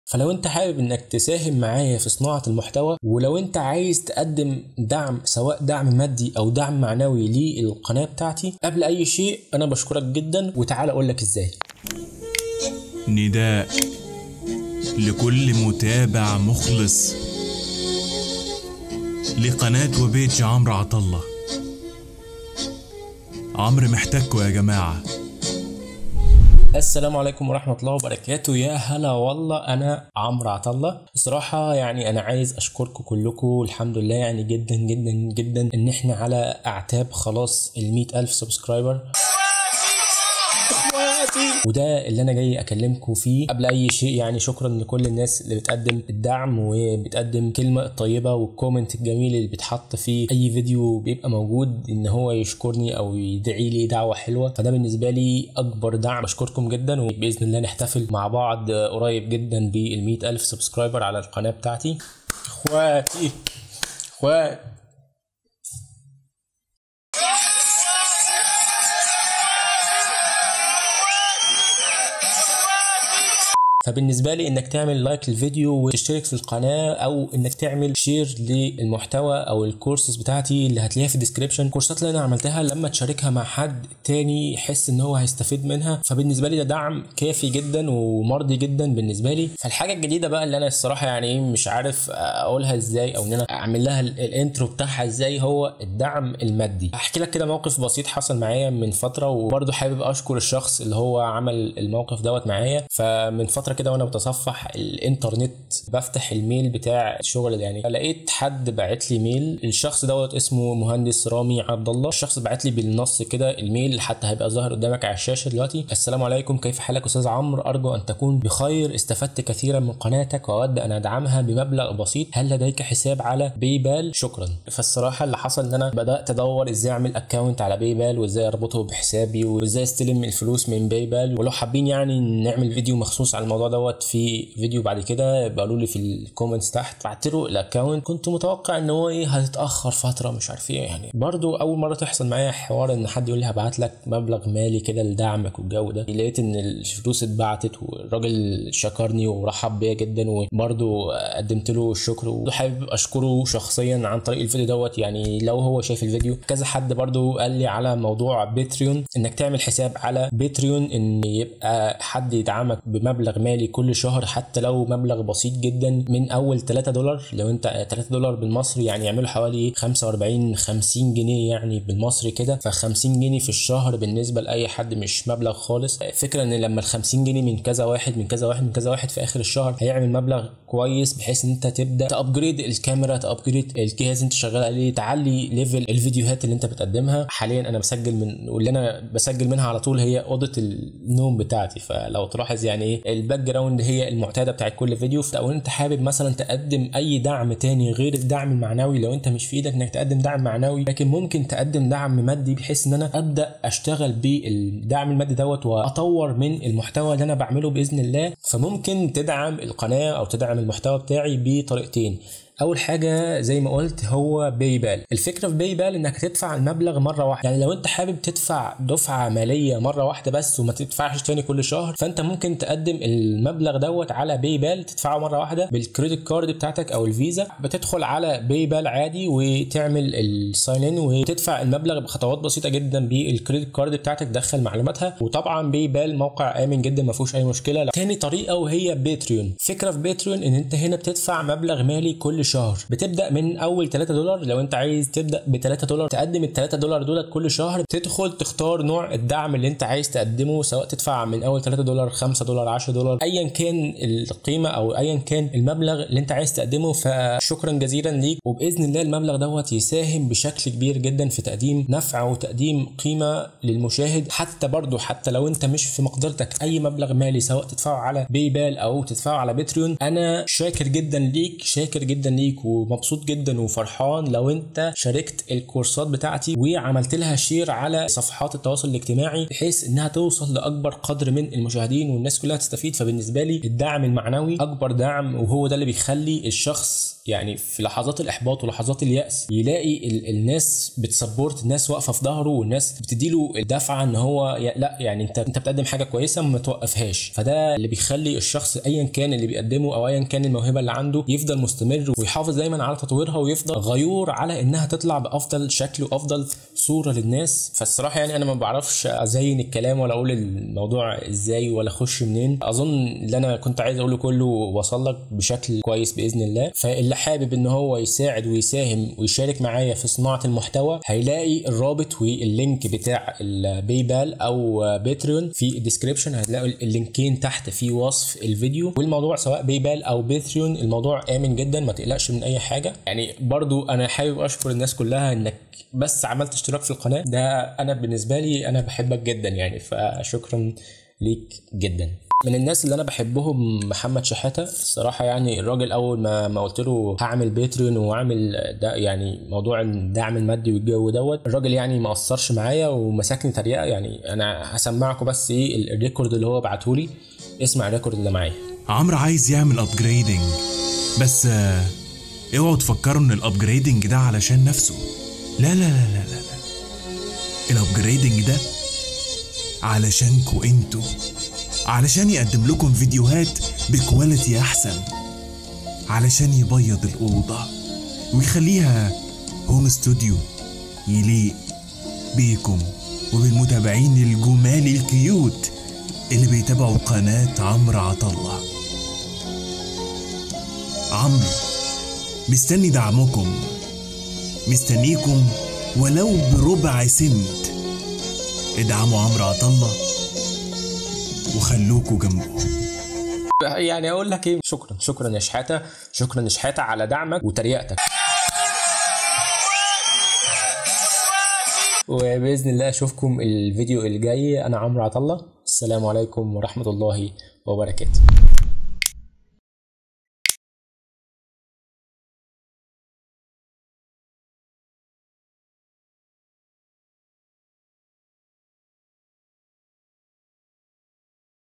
فلو انت حابب انك تساهم معايا في صناعة المحتوى ولو انت عايز تقدم دعم سواء دعم مادي او دعم معنوي للقناة بتاعتي قبل اي شيء انا بشكرك جدا وتعال اقول لك ازاي نداء لكل متابع مخلص لقناة وبيج عمرو عطلة عمرو محتاجكوا يا جماعة السلام عليكم ورحمة الله وبركاته يا هلا والله أنا عمرو عطلة الصراحة يعني أنا عايز أشكركم كلكم الحمد لله يعني جدا جدا جدا إن إحنا على أعتاب خلاص ال ألف سبسكرايبر وده اللي انا جاي اكلمكم فيه قبل اي شيء يعني شكرا لكل الناس اللي بتقدم الدعم وبتقدم كلمه طيبه والكومنت الجميل اللي بيتحط في اي فيديو بيبقى موجود ان هو يشكرني او يدعي لي دعوه حلوه فده بالنسبه لي اكبر دعم بشكركم جدا وباذن الله نحتفل مع بعض قريب جدا بال ألف سبسكرايبر على القناه بتاعتي اخواتي اخوات فبالنسبة لي انك تعمل لايك للفيديو وتشترك في القناة او انك تعمل شير للمحتوى او الكورسز بتاعتي اللي هتلاقيها في الديسكريبشن الكورسات اللي انا عملتها لما تشاركها مع حد تاني يحس ان هو هيستفيد منها فبالنسبة لي ده دعم كافي جدا ومرضي جدا بالنسبة لي فالحاجة الجديدة بقى اللي انا الصراحة يعني مش عارف اقولها ازاي او ان انا اعمل لها الانترو بتاعها ازاي هو الدعم المادي هحكي لك كده موقف بسيط حصل معايا من فترة وبرضه حابب اشكر الشخص اللي هو عمل الموقف دوت معايا فمن فترة كده وانا بتصفح الانترنت بفتح الميل بتاع الشغل يعني لقيت حد باعت لي ميل الشخص دوت اسمه مهندس رامي عبد الله الشخص باعت لي بالنص كده الميل حتى هيبقى ظاهر قدامك على الشاشه دلوقتي السلام عليكم كيف حالك استاذ عمرو ارجو ان تكون بخير استفدت كثيرا من قناتك واود ان ادعمها بمبلغ بسيط هل لديك حساب على باي شكرا فالصراحه اللي حصل ان انا بدات ادور ازاي اعمل اكونت على باي وازاي اربطه بحسابي وازاي استلم الفلوس من باي ولو حابين يعني نعمل فيديو مخصوص على الموضوع دوت في فيديو بعد كده قالوا لي في الكومنتس تحت بعت له الاكونت كنت متوقع ان هو ايه هتتاخر فتره مش عارف ايه يعني برضو اول مره تحصل معايا حوار ان حد يقول لي هبعت لك مبلغ مالي كده لدعمك والجو ده لقيت ان الفلوس اتبعتت والراجل شكرني ورحب بيا جدا وبرضو قدمت له الشكر وحابب اشكره شخصيا عن طريق الفيديو دوت يعني لو هو شايف الفيديو كذا حد برضو قال لي على موضوع باتريون انك تعمل حساب على باتريون ان يبقى حد يدعمك بمبلغ مالي كل شهر حتى لو مبلغ بسيط جدا من اول 3 دولار لو انت 3 دولار بالمصري يعني يعملوا حوالي 45 50 جنيه يعني بالمصري كده ف 50 جنيه في الشهر بالنسبه لاي حد مش مبلغ خالص فكره ان لما ال 50 جنيه من كذا واحد من كذا واحد من كذا واحد في اخر الشهر هيعمل مبلغ كويس بحيث ان انت تبدا تابجريد الكاميرا تابجريد الجهاز اللي انت شغال عليه تعلي ليفل الفيديوهات اللي انت بتقدمها حاليا انا بسجل من واللي انا بسجل منها على طول هي اوضه النوم بتاعتي فلو تلاحظ يعني ايه الباك جراوند هي المعتاده بتاعت كل فيديو لو انت حابب مثلا تقدم اي دعم تاني غير الدعم المعنوي لو انت مش في ايدك انك تقدم دعم معنوي لكن ممكن تقدم دعم مادي بحيث ان انا ابدا اشتغل بالدعم المادي دوت واطور من المحتوى اللي انا بعمله باذن الله فممكن تدعم القناه او تدعم المحتوى بتاعي بطريقتين اول حاجه زي ما قلت هو باي بال الفكره في باي بال انك تدفع المبلغ مره واحده يعني لو انت حابب تدفع دفعه ماليه مره واحده بس وما تدفعش تاني كل شهر فانت ممكن تقدم المبلغ دوت على باي بال تدفعه مره واحده بالكريدت كارد بتاعتك او الفيزا بتدخل على باي بال عادي وتعمل الساين ان وتدفع المبلغ بخطوات بسيطه جدا بالكريدت كارد بتاعتك تدخل معلوماتها وطبعا باي بال موقع امن جدا ما فيهوش اي مشكله تاني طريقه وهي باتريون فكره في باتريون ان انت هنا بتدفع مبلغ مالي كل شهر بتبدا من اول 3 دولار لو انت عايز تبدا ب 3 دولار تقدم ال 3 دولار دولت كل شهر تدخل تختار نوع الدعم اللي انت عايز تقدمه سواء تدفع من اول 3 دولار 5 دولار 10 دولار ايا كان القيمه او ايا كان المبلغ اللي انت عايز تقدمه فشكرا جزيلا ليك وباذن الله المبلغ دوت يساهم بشكل كبير جدا في تقديم نفع وتقديم قيمه للمشاهد حتى برضه حتى لو انت مش في مقدرتك اي مبلغ مالي سواء تدفعه على باي بال او تدفعه على باتريون انا شاكر جدا ليك شاكر جدا ليك ومبسوط جدا وفرحان لو انت شاركت الكورسات بتاعتي وعملت لها شير على صفحات التواصل الاجتماعي بحيث انها توصل لاكبر قدر من المشاهدين والناس كلها تستفيد فبالنسبه لي الدعم المعنوي اكبر دعم وهو ده اللي بيخلي الشخص يعني في لحظات الاحباط ولحظات الياس يلاقي ال الناس بتسبورت الناس واقفه في ظهره والناس بتديله الدفعه ان هو ي- لا يعني انت انت بتقدم حاجه كويسه ما توقفهاش فده اللي بيخلي الشخص ايا كان اللي بيقدمه او ايا كان الموهبه اللي عنده يفضل مستمر ويحافظ دايما على تطويرها ويفضل غيور على انها تطلع بافضل شكل وافضل صوره للناس فالصراحه يعني انا ما بعرفش ازين الكلام ولا اقول الموضوع ازاي ولا اخش منين اظن اللي انا كنت عايز اقوله كله وصل لك بشكل كويس باذن الله فاللي حابب ان هو يساعد ويساهم ويشارك معايا في صناعه المحتوى هيلاقي الرابط واللينك بتاع الباي بال او باتريون في الديسكربشن هتلاقوا اللينكين تحت في وصف الفيديو والموضوع سواء باي بال او باتريون الموضوع امن جدا ما تقلقش من اي حاجه يعني برضو انا حابب اشكر الناس كلها انك بس عملت اشتراك في القناه ده انا بالنسبه لي انا بحبك جدا يعني فشكرا ليك جدا من الناس اللي انا بحبهم محمد شحاته الصراحه يعني الراجل اول ما ما قلت له هعمل باتريون واعمل ده يعني موضوع الدعم المادي والجو دوت الراجل يعني ما قصرش معايا ومسكني تريقه يعني انا هسمعكم بس ايه ال- الريكورد اللي هو بعته لي اسمع الريكورد اللي معايا عمرو عايز يعمل ابجريدنج بس آه، اوعوا تفكروا ان الابجريدنج ده علشان نفسه لا لا لا لا لا, لا. الابجريدنج ده علشانكوا انتوا علشان يقدم لكم فيديوهات بكواليتي احسن علشان يبيض الاوضه ويخليها هوم استوديو يليق بيكم وبالمتابعين الجمال الكيوت اللي بيتابعوا قناة عمرو عطلة عمرو مستني دعمكم مستنيكم ولو بربع سنت ادعموا عمرو عطلة وخلوكوا جنبه يعني اقول لك ايه شكرا شكرا يا شحاته شكرا يا شحاته على دعمك وتريقتك وباذن الله اشوفكم الفيديو الجاي انا عمرو عطله السلام عليكم ورحمه الله وبركاته